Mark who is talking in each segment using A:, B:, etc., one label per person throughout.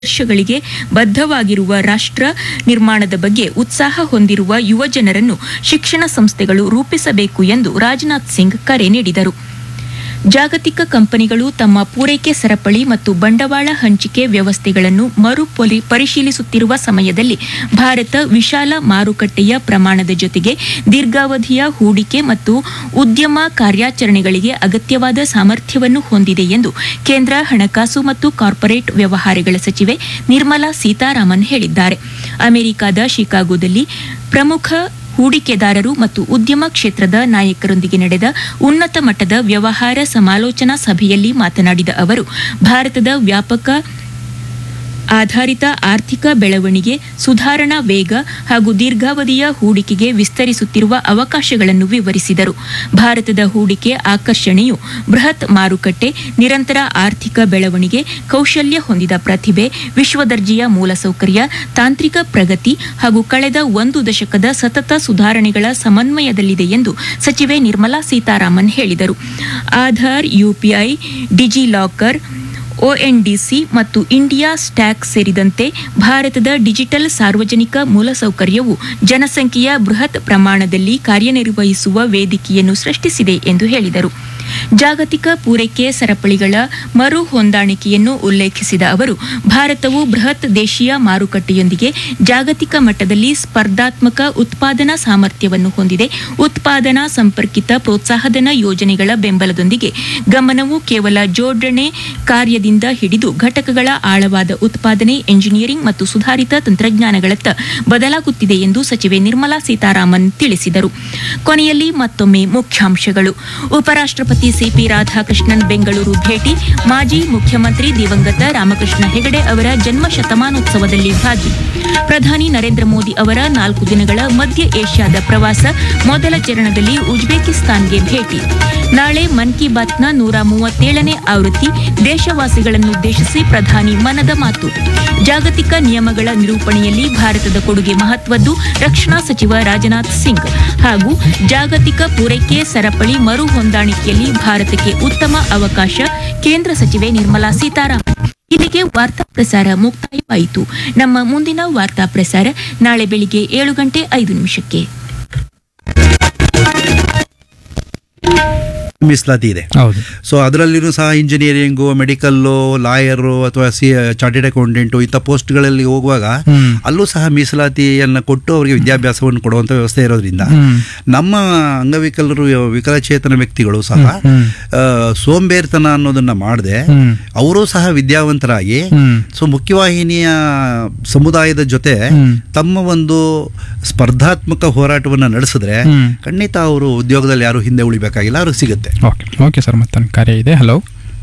A: ಆದರ್ಶಗಳಿಗೆ ಬದ್ಧವಾಗಿರುವ ರಾಷ್ಟ್ರ ನಿರ್ಮಾಣದ ಬಗ್ಗೆ ಉತ್ಸಾಹ ಹೊಂದಿರುವ ಯುವ ಜನರನ್ನು ಶಿಕ್ಷಣ ಸಂಸ್ಥೆಗಳು ರೂಪಿಸಬೇಕು ಎಂದು ರಾಜನಾಥ್ ಸಿಂಗ್ ಕರೆ ನೀಡಿದರು ಜಾಗತಿಕ ಕಂಪನಿಗಳು ತಮ್ಮ ಪೂರೈಕೆ ಸರಪಳಿ ಮತ್ತು ಬಂಡವಾಳ ಹಂಚಿಕೆ ವ್ಯವಸ್ಥೆಗಳನ್ನು ಮರು ಪೊಲಿ- ಪರಿಶೀಲಿಸುತ್ತಿರುವ ಸಮಯದಲ್ಲಿ ಭಾರತ ವಿಶಾಲ ಮಾರುಕಟ್ಟೆಯ ಪ್ರಮಾಣದ ಜೊತೆಗೆ ದೀರ್ಘಾವಧಿಯ ಹೂಡಿಕೆ ಮತ್ತು ಉದ್ಯಮ ಕಾರ್ಯಾಚರಣೆಗಳಿಗೆ ಅಗತ್ಯವಾದ ಸಾಮರ್ಥ್ಯವನ್ನು ಹೊಂದಿದೆ ಎಂದು ಕೇಂದ್ರ ಹಣಕಾಸು ಮತ್ತು ಕಾರ್ಪೊರೇಟ್ ವ್ಯವಹಾರಗಳ ಸಚಿವೆ ನಿರ್ಮಲಾ ಸೀತಾರಾಮನ್ ಹೇಳಿದ್ದಾರೆ ಅಮೆರಿಕದ ಶಿಕಾಗೋದಲ್ಲಿ ಪ್ರಮುಖ ಹೂಡಿಕೆದಾರರು ಮತ್ತು ಉದ್ಯಮ ಕ್ಷೇತ್ರದ ನಾಯಕರೊಂದಿಗೆ ನಡೆದ ಉನ್ನತ ಮಟ್ಟದ ವ್ಯವಹಾರ ಸಮಾಲೋಚನಾ ಸಭೆಯಲ್ಲಿ ಮಾತನಾಡಿದ ಅವರು ಭಾರತದ ವ್ಯಾಪಕ ಆಧಾರಿತ ಆರ್ಥಿಕ ಬೆಳವಣಿಗೆ ಸುಧಾರಣಾ ವೇಗ ಹಾಗೂ ದೀರ್ಘಾವಧಿಯ ಹೂಡಿಕೆಗೆ ವಿಸ್ತರಿಸುತ್ತಿರುವ ಅವಕಾಶಗಳನ್ನು ವಿವರಿಸಿದರು ಭಾರತದ ಹೂಡಿಕೆ ಆಕರ್ಷಣೆಯು ಬೃಹತ್ ಮಾರುಕಟ್ಟೆ ನಿರಂತರ ಆರ್ಥಿಕ ಬೆಳವಣಿಗೆ ಕೌಶಲ್ಯ ಹೊಂದಿದ ಪ್ರತಿಭೆ ವಿಶ್ವದರ್ಜೆಯ ಮೂಲಸೌಕರ್ಯ ತಾಂತ್ರಿಕ ಪ್ರಗತಿ ಹಾಗೂ ಕಳೆದ ಒಂದು ದಶಕದ ಸತತ ಸುಧಾರಣೆಗಳ ಸಮನ್ವಯದಲ್ಲಿದೆ ಎಂದು ಸಚಿವೆ ನಿರ್ಮಲಾ ಸೀತಾರಾಮನ್ ಹೇಳಿದರು ಆಧಾರ್ ಯುಪಿಐ ಡಿಜಿಲಾಕರ್ ಒಎನ್ಡಿಸಿ ಮತ್ತು ಇಂಡಿಯಾ ಸ್ಟ್ಯಾಕ್ ಸೇರಿದಂತೆ ಭಾರತದ ಡಿಜಿಟಲ್ ಸಾರ್ವಜನಿಕ ಮೂಲಸೌಕರ್ಯವು ಜನಸಂಖ್ಯೆಯ ಬೃಹತ್ ಪ್ರಮಾಣದಲ್ಲಿ ಕಾರ್ಯನಿರ್ವಹಿಸುವ ವೇದಿಕೆಯನ್ನು ಸೃಷ್ಟಿಸಿದೆ ಎಂದು ಹೇಳಿದರು ಜಾಗತಿಕ ಪೂರೈಕೆ ಸರಪಳಿಗಳ ಮರು ಹೊಂದಾಣಿಕೆಯನ್ನು ಉಲ್ಲೇಖಿಸಿದ ಅವರು ಭಾರತವು ಬೃಹತ್ ದೇಶೀಯ ಮಾರುಕಟ್ಟೆಯೊಂದಿಗೆ ಜಾಗತಿಕ ಮಟ್ಟದಲ್ಲಿ ಸ್ಪರ್ಧಾತ್ಮಕ ಉತ್ಪಾದನಾ ಸಾಮರ್ಥ್ಯವನ್ನು ಹೊಂದಿದೆ ಉತ್ಪಾದನಾ ಸಂಪರ್ಕಿತ ಪ್ರೋತ್ಸಾಹಧನ ಯೋಜನೆಗಳ ಬೆಂಬಲದೊಂದಿಗೆ ಗಮನವು ಕೇವಲ ಜೋಡಣೆ ಕಾರ್ಯದಿಂದ ಹಿಡಿದು ಘಟಕಗಳ ಆಳವಾದ ಉತ್ಪಾದನೆ ಎಂಜಿನಿಯರಿಂಗ್ ಮತ್ತು ಸುಧಾರಿತ ತಂತ್ರಜ್ಞಾನಗಳತ್ತ ಬದಲಾಗುತ್ತಿದೆ ಎಂದು ಸಚಿವೆ ನಿರ್ಮಲಾ ಸೀತಾರಾಮನ್ ತಿಳಿಸಿದರು ಕೊನೆಯಲ್ಲಿ ಮತ್ತೊಮ್ಮೆ ಮುಖ್ಯಾಂಶಗಳು ಉಪರಾಷ್ಟ್ರಪತಿ ಸಿಪಿ ರಾಧಾಕೃಷ್ಣನ್ ಬೆಂಗಳೂರು ಭೇಟಿ ಮಾಜಿ ಮುಖ್ಯಮಂತ್ರಿ ದಿವಂಗತ ರಾಮಕೃಷ್ಣ ಹೆಗಡೆ ಅವರ ಜನ್ಮ ಶತಮಾನೋತ್ಸವದಲ್ಲಿ ಭಾಗಿ ಪ್ರಧಾನಿ ನರೇಂದ್ರ ಮೋದಿ ಅವರ ನಾಲ್ಕು ದಿನಗಳ ಮಧ್ಯ ಏಷ್ಯಾದ ಪ್ರವಾಸ ಮೊದಲ ಚರಣದಲ್ಲಿ ಉಜ್ಬೇಕಿಸ್ತಾನ್ಗೆ ಭೇಟಿ ನಾಳೆ ಮನ್ ಕಿ ಬಾತ್ನ ನೂರ ಮೂವತ್ತೇಳನೇ ಆವೃತ್ತಿ ದೇಶವಾಸಿಗಳನ್ನುದ್ದೇಶಿಸಿ ಪ್ರಧಾನಿ ಮನದ ಮಾತು ಜಾಗತಿಕ ನಿಯಮಗಳ ನಿರೂಪಣೆಯಲ್ಲಿ ಭಾರತದ ಕೊಡುಗೆ ಮಹತ್ವದ್ದು ರಕ್ಷಣಾ ಸಚಿವ ರಾಜನಾಥ್ ಸಿಂಗ್ ಹಾಗೂ ಜಾಗತಿಕ ಪೂರೈಕೆ ಸರಪಳಿ ಮರು ಹೊಂದಾಣಿಕೆಯಲ್ಲಿ ಭಾರತಕ್ಕೆ ಉತ್ತಮ ಅವಕಾಶ ಕೇಂದ್ರ ಸಚಿವೆ ನಿರ್ಮಲಾ ಸೀತಾರಾಮನ್ ಇಲ್ಲಿಗೆ ವಾರ್ತಾ ಪ್ರಸಾರ ಮುಕ್ತಾಯವಾಯಿತು ನಮ್ಮ ಮುಂದಿನ ವಾರ್ತಾ ಪ್ರಸಾರ ನಾಳೆ ಬೆಳಿಗ್ಗೆ ಏಳು ಗಂಟೆ ಐದು ನಿಮಿಷಕ್ಕೆ
B: ಮೀಸಲಾತಿ ಇದೆ
C: ಹೌದು
B: ಸೊ ಅದರಲ್ಲಿನೂ ಸಹ ಇಂಜಿನಿಯರಿಂಗು ಮೆಡಿಕಲ್ಲು ಲಾಯರು ಅಥವಾ ಸಿ ಚಾರ್ಟೆಡ್ ಅಕೌಂಟೆಂಟು ಇಂಥ ಪೋಸ್ಟ್ಗಳಲ್ಲಿ ಹೋಗುವಾಗ
C: ಹ್ಮ್.
B: ಅಲ್ಲೂ ಸಹ ಮೀಸಲಾತಿಯನ್ನು ಕೊಟ್ಟು ಅವರಿಗೆ ವಿದ್ಯಾಭ್ಯಾಸವನ್ನು ಕೊಡುವಂಥ ವ್ಯವಸ್ಥೆ ಇರೋದ್ರಿಂದ
C: ಹ್ಮ್.
B: ನಮ್ಮ ಅಂಗವಿಕಲರು ವಿಕಲಚೇತನ ವ್ಯಕ್ತಿಗಳು ಸಹ
C: ಹ್ಮ್.
B: ಆ, ಸೋಂಬೇರಿತನ ಅನ್ನೋದನ್ನ ಮಾಡದೆ
C: ಹ್ಮ್.
B: ಅವರು ಸಹ ವಿದ್ಯಾವಂತರಾಗಿ
C: ಹ್ಮ್.
B: ಸೊ ಮುಖ್ಯವಾಹಿನಿಯ ಸಮುದಾಯದ ಜೊತೆ
C: ಹ್ಮ್.
B: ತಮ್ಮ ಒಂದು ಸ್ಪರ್ಧಾತ್ಮಕ ಹೋರಾಟವನ್ನು ನಡೆಸಿದ್ರೆ
C: ಹ್ಮ್.
B: ಖಂಡಿತ ಅವರು ಉದ್ಯೋಗದಲ್ಲಿ ಯಾರು ಹಿಂದೆ ಉಳಿಬೇಕಾಗಿಲ್ಲ ಅವ್ರಿಗೆ ಸಿಗುತ್ತೆ
C: ಓಕೆ ಓಕೆ ಸರ್ ಮತ್ತೊಂದು ಕಾರ್ಯ ಇದೆ ಹಲೋ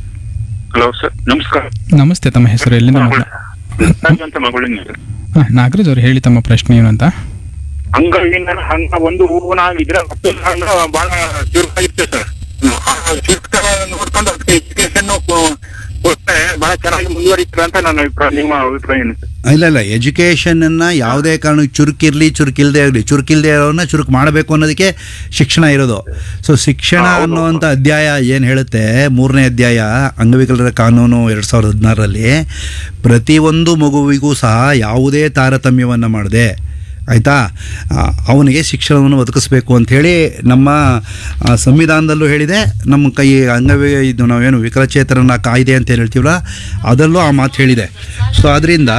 D: ಹಲೋ ಸರ್ ನಮಸ್ಕಾರ
C: ನಮಸ್ತೆ ತಮ್ಮ ಹೆಸರು ಎಲ್ಲಿಂದ
D: ಮಗಳು-
C: ಮಾತಾಡ
D: ರಾಜು ಅಂತ ಮಗಳಿಂದ
C: ಹಾಂ ನಾಗರಾಜ್ ಅವ್ರು ಹೇಳಿ ತಮ್ಮ ಪ್ರಶ್ನೆ ಏನು ಅಂತ
D: ಅಂಗವಿನ ಹಂಗ ಒಂದು ಹೂವನಾಗಿದ್ರೆ ಹತ್ತು ಹಂಗ ಬಹಳ ಚುರುಕಾಗಿರುತ್ತೆ ಸರ್ ಆ ಚುರುಕ ನೋಡ್ಕೊಂಡು ಅದಕ್ಕೆ ಎಜುಕೇಶನ್ ಕೊಟ್ಟರೆ ಬಹಳ ಚೆನ್ನಾಗಿ ಮುಂದುವರಿತಾರೆ ಅಂತ ನನ್ನ ಅಭಿಪ್ರಾಯ ನಿಮ್ಮ ಅಭಿಪ್ರಾಯ ಏನು ಸರ್
B: ಇಲ್ಲ ಇಲ್ಲ ಎಜುಕೇಶನ್ ಅನ್ನ ಯಾವುದೇ ಕಾರಣಕ್ಕೆ ಚುರುಕಿರ್ಲಿ ಚುರುಕಿಲ್ದೇ ಇರಲಿ ಚುರುಕಿಲ್ದೇ ಇರೋನ್ನ ಚುರುಕು ಮಾಡಬೇಕು ಅನ್ನೋದಕ್ಕೆ ಶಿಕ್ಷಣ ಇರೋದು ಸೊ ಶಿಕ್ಷಣ
D: ಹೌದು.
B: ಅನ್ನುವಂಥ ಅಧ್ಯಾಯ ಏನು ಹೇಳುತ್ತೆ ಮೂರನೇ ಅಧ್ಯಾಯ ಅಂಗವಿಕಲರ ಕಾನೂನು ಎರಡು ಸಾವಿರದ ಹದಿನಾರರಲ್ಲಿ ಪ್ರತಿಯೊಂದು ಮಗುವಿಗೂ ಸಹ ಯಾವುದೇ ತಾರತಮ್ಯವನ್ನು ಮಾಡದೆ ಆಯಿತಾ ಅವನಿಗೆ ಶಿಕ್ಷಣವನ್ನು ಒದಗಿಸ್ಬೇಕು ಅಂಥೇಳಿ ನಮ್ಮ ಆ, ಸಂವಿಧಾನದಲ್ಲೂ ಹೇಳಿದೆ ನಮ್ಮ ಕೈ ಅಂಗವಿ ಇದು ನಾವೇನು ವಿಕಲಚೇತನನ ಕಾಯ್ದೆ ಅಂತ ಏನು ಹೇಳ್ತೀವಲ್ಲ ಅದರಲ್ಲೂ ಆ ಮಾತು ಹೇಳಿದೆ ಸೊ ಅದರಿಂದ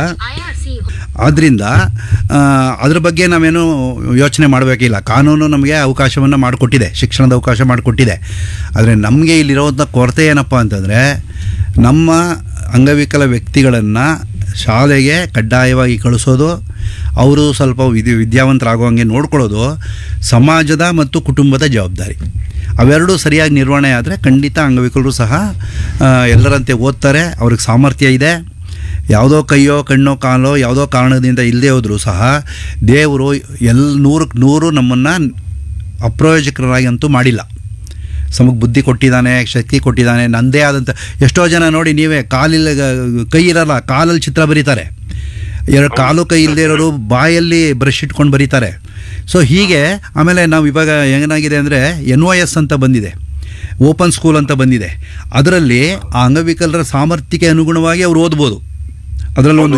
B: ಆದ್ದರಿಂದ ಆ, ಅದ್ರ ಬಗ್ಗೆ ನಾವೇನು ಯೋಚನೆ ಮಾಡಬೇಕಿಲ್ಲ ಕಾನೂನು ನಮಗೆ ಅವಕಾಶವನ್ನು ಮಾಡಿಕೊಟ್ಟಿದೆ ಶಿಕ್ಷಣದ ಅವಕಾಶ ಮಾಡಿಕೊಟ್ಟಿದೆ ಆದರೆ ನಮಗೆ ಇಲ್ಲಿರೋವಂಥ ಕೊರತೆ ಏನಪ್ಪ ಅಂತಂದರೆ ನಮ್ಮ ಅಂಗವಿಕಲ ವ್ಯಕ್ತಿಗಳನ್ನು ಶಾಲೆಗೆ ಕಡ್ಡಾಯವಾಗಿ ಕಳಿಸೋದು ಅವರು ಸ್ವಲ್ಪ ವಿದ್ಯ ವಿದ್ಯಾವಂತರಾಗುವಂಗೆ ನೋಡ್ಕೊಳ್ಳೋದು ಸಮಾಜದ ಮತ್ತು ಕುಟುಂಬದ ಜವಾಬ್ದಾರಿ ಅವೆರಡೂ ಸರಿಯಾಗಿ ನಿರ್ವಹಣೆ ಆದರೆ ಖಂಡಿತ ಅಂಗವಿಕಲರು ಸಹ ಆ, ಎಲ್ಲರಂತೆ ಓದ್ತಾರೆ ಅವ್ರಿಗೆ ಸಾಮರ್ಥ್ಯ ಇದೆ ಯಾವುದೋ ಕೈಯೋ ಕಣ್ಣೋ ಕಾಲೋ ಯಾವುದೋ ಕಾರಣದಿಂದ ಇಲ್ಲದೆ ಹೋದರೂ ಸಹ ದೇವರು ಎಲ್ ನೂರಕ್ಕೆ ನೂರು ನಮ್ಮನ್ನು ಅಪ್ರಯೋಜಕರಾಗಿ ಅಂತೂ ಮಾಡಿಲ್ಲ ನಮಗೆ ಬುದ್ಧಿ ಕೊಟ್ಟಿದ್ದಾನೆ ಶಕ್ತಿ ಕೊಟ್ಟಿದ್ದಾನೆ ನಂದೇ ಆದಂಥ ಎಷ್ಟೋ ಜನ ನೋಡಿ ನೀವೇ ಕಾಲಿಲ್ಲ ಕೈ ಇರಲ್ಲ ಕಾಲಲ್ಲಿ ಚಿತ್ರ ಬರೀತಾರೆ ಎರಡು ಕಾಲು ಕೈ ಇಲ್ಲದೆ ಇರೋರು ಬಾಯಲ್ಲಿ ಬ್ರಷ್ ಇಟ್ಕೊಂಡು ಬರೀತಾರೆ ಸೊ ಹೀಗೆ ಆಮೇಲೆ ನಾವು ಇವಾಗ ಏನಾಗಿದೆ ಅಂದರೆ ಎನ್ ಒ ಎಸ್ ಅಂತ ಬಂದಿದೆ ಓಪನ್ ಸ್ಕೂಲ್ ಅಂತ ಬಂದಿದೆ ಅದರಲ್ಲಿ ಆ ಅಂಗವಿಕಲರ ಸಾಮರ್ಥ್ಯಕ್ಕೆ ಅನುಗುಣವಾಗಿ ಅವ್ರು ಓದ್ಬೋದು ಅದರಲ್ಲಿ ಒಂದು